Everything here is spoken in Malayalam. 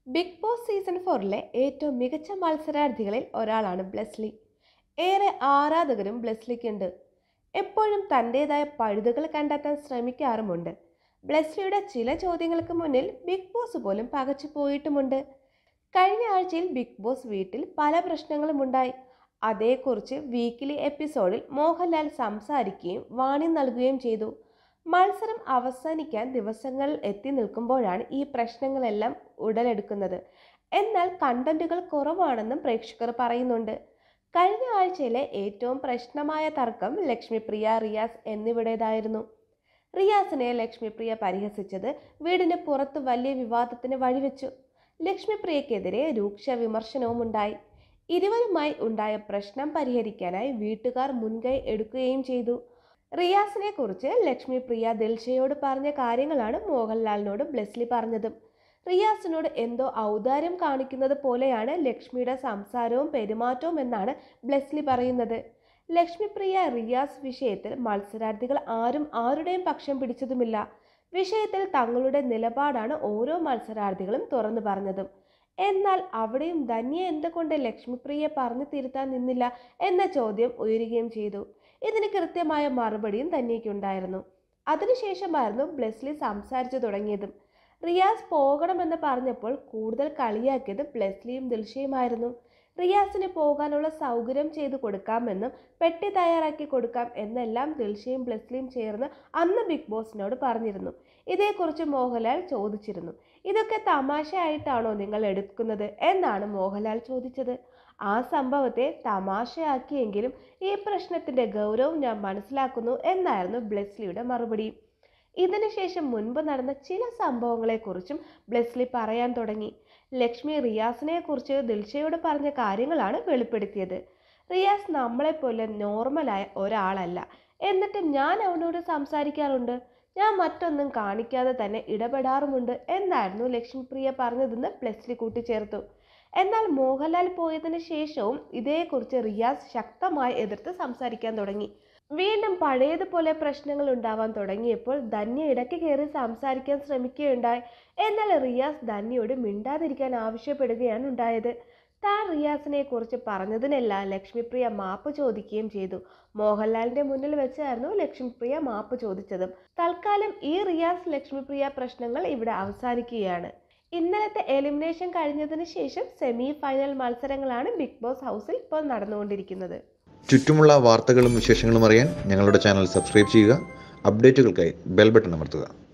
ബിഗ് ബോസ് സീസൺ ഫോറിലെ ഏറ്റവും മികച്ച മത്സരാർത്ഥികളിൽ ഒരാളാണ് ബ്ലെസ്ലി ഏറെ ആരാധകരും ബ്ലെസ്ലിക്കുണ്ട് എപ്പോഴും തൻ്റേതായ പഴുതുകൾ കണ്ടെത്താൻ ശ്രമിക്കാറുമുണ്ട് ബ്ലെസ്ലിയുടെ ചില ചോദ്യങ്ങൾക്ക് മുന്നിൽ ബിഗ് ബോസ് പോലും പകച്ചു പോയിട്ടുമുണ്ട് കഴിഞ്ഞ ആഴ്ചയിൽ ബിഗ് ബോസ് വീട്ടിൽ പല പ്രശ്നങ്ങളും ഉണ്ടായി അതേക്കുറിച്ച് വീക്കിലി എപ്പിസോഡിൽ മോഹൻലാൽ സംസാരിക്കുകയും വാണി നൽകുകയും ചെയ്തു മത്സരം അവസാനിക്കാൻ ദിവസങ്ങൾ എത്തി നിൽക്കുമ്പോഴാണ് ഈ പ്രശ്നങ്ങളെല്ലാം ഉടലെടുക്കുന്നത് എന്നാൽ കണ്ടന്റുകൾ കുറവാണെന്നും പ്രേക്ഷകർ പറയുന്നുണ്ട് കഴിഞ്ഞ ആഴ്ചയിലെ ഏറ്റവും പ്രശ്നമായ തർക്കം ലക്ഷ്മിപ്രിയ റിയാസ് എന്നിവരുടേതായിരുന്നു റിയാസിനെ ലക്ഷ്മിപ്രിയ പരിഹസിച്ചത് വീടിന് പുറത്ത് വലിയ വിവാദത്തിന് വഴിവെച്ചു ലക്ഷ്മിപ്രിയക്കെതിരെ രൂക്ഷ വിമർശനവും ഉണ്ടായി ഇരുവരുമായി ഉണ്ടായ പ്രശ്നം പരിഹരിക്കാനായി വീട്ടുകാർ മുൻകൈ എടുക്കുകയും ചെയ്തു റിയാസിനെ കുറിച്ച് ലക്ഷ്മിപ്രിയ ദിൽഷയോട് പറഞ്ഞ കാര്യങ്ങളാണ് മോഹൻലാലിനോട് ബ്ലെസ്ലി പറഞ്ഞതും റിയാസിനോട് എന്തോ ഔദാര്യം കാണിക്കുന്നത് പോലെയാണ് ലക്ഷ്മിയുടെ സംസാരവും പെരുമാറ്റവും എന്നാണ് ബ്ലെസ്ലി പറയുന്നത് ലക്ഷ്മിപ്രിയ റിയാസ് വിഷയത്തിൽ മത്സരാർത്ഥികൾ ആരും ആരുടെയും പക്ഷം പിടിച്ചതുമില്ല വിഷയത്തിൽ തങ്ങളുടെ നിലപാടാണ് ഓരോ മത്സരാർത്ഥികളും തുറന്നു പറഞ്ഞതും എന്നാൽ അവിടെയും ധന്യ എന്തുകൊണ്ട് ലക്ഷ്മിപ്രിയെ പറഞ്ഞു തിരുത്താൻ നിന്നില്ല എന്ന ചോദ്യം ഉയരുകയും ചെയ്തു ഇതിന് കൃത്യമായ മറുപടിയും ധന്യയ്ക്കുണ്ടായിരുന്നു അതിനുശേഷമായിരുന്നു ബ്ലെസ്ലി സംസാരിച്ചു തുടങ്ങിയതും റിയാസ് പോകണമെന്ന് പറഞ്ഞപ്പോൾ കൂടുതൽ കളിയാക്കിയത് ബ്ലെസ്ലിയും ദിൽഷയുമായിരുന്നു റിയാസിന് പോകാനുള്ള സൗകര്യം ചെയ്തു കൊടുക്കാമെന്നും പെട്ടി തയ്യാറാക്കി കൊടുക്കാം എന്നെല്ലാം ദിൽഷയും ബ്ലെസ്ലിയും ചേർന്ന് അന്ന് ബിഗ് ബോസിനോട് പറഞ്ഞിരുന്നു ഇതേക്കുറിച്ച് മോഹൻലാൽ ചോദിച്ചിരുന്നു ഇതൊക്കെ തമാശയായിട്ടാണോ നിങ്ങൾ എടുക്കുന്നത് എന്നാണ് മോഹൻലാൽ ചോദിച്ചത് ആ സംഭവത്തെ തമാശയാക്കിയെങ്കിലും ഈ പ്രശ്നത്തിന്റെ ഗൗരവം ഞാൻ മനസ്സിലാക്കുന്നു എന്നായിരുന്നു ബ്ലെസ്ലിയുടെ മറുപടി ഇതിനുശേഷം മുൻപ് നടന്ന ചില സംഭവങ്ങളെക്കുറിച്ചും ബ്ലെസ്ലി പറയാൻ തുടങ്ങി ലക്ഷ്മി റിയാസിനെ കുറിച്ച് ദിൽഷയോട് പറഞ്ഞ കാര്യങ്ങളാണ് വെളിപ്പെടുത്തിയത് റിയാസ് നമ്മളെപ്പോലെ നോർമലായ ഒരാളല്ല എന്നിട്ട് ഞാൻ അവനോട് സംസാരിക്കാറുണ്ട് ഞാൻ മറ്റൊന്നും കാണിക്കാതെ തന്നെ ഇടപെടാറുമുണ്ട് എന്നായിരുന്നു ലക്ഷ്മിപ്രിയ പറഞ്ഞതെന്ന് ബ്ലെസ്ലി കൂട്ടിച്ചേർത്തു എന്നാൽ മോഹൻലാൽ പോയതിനു ശേഷവും ഇതേക്കുറിച്ച് റിയാസ് ശക്തമായി എതിർത്ത് സംസാരിക്കാൻ തുടങ്ങി വീണ്ടും പഴയതുപോലെ പ്രശ്നങ്ങൾ ഉണ്ടാവാൻ തുടങ്ങിയപ്പോൾ ധന്യ ഇടയ്ക്ക് കയറി സംസാരിക്കാൻ ശ്രമിക്കുകയുണ്ടായി എന്നാൽ റിയാസ് ധന്യയോട് മിണ്ടാതിരിക്കാൻ ആവശ്യപ്പെടുകയാണ് ഉണ്ടായത് താൻ റിയാസിനെ കുറിച്ച് പറഞ്ഞതിനെല്ലാം ലക്ഷ്മിപ്രിയ മാപ്പ് ചോദിക്കുകയും ചെയ്തു മോഹൻലാലിന്റെ മുന്നിൽ വെച്ചായിരുന്നു ലക്ഷ്മിപ്രിയ മാപ്പ് ചോദിച്ചതും തൽക്കാലം ഈ റിയാസ് ലക്ഷ്മിപ്രിയ പ്രശ്നങ്ങൾ ഇവിടെ അവസാനിക്കുകയാണ് ഇന്നലത്തെ എലിമിനേഷൻ കഴിഞ്ഞതിന് ശേഷം സെമി ഫൈനൽ മത്സരങ്ങളാണ് ബിഗ് ബോസ് ഹൗസിൽ ഇപ്പോൾ നടന്നുകൊണ്ടിരിക്കുന്നത് ചുറ്റുമുള്ള വാർത്തകളും വിശേഷങ്ങളും അറിയാൻ ഞങ്ങളുടെ ചാനൽ സബ്സ്ക്രൈബ് ചെയ്യുക അപ്ഡേറ്റുകൾക്കായി ബെൽ ബട്ടൺ അമർത്തുക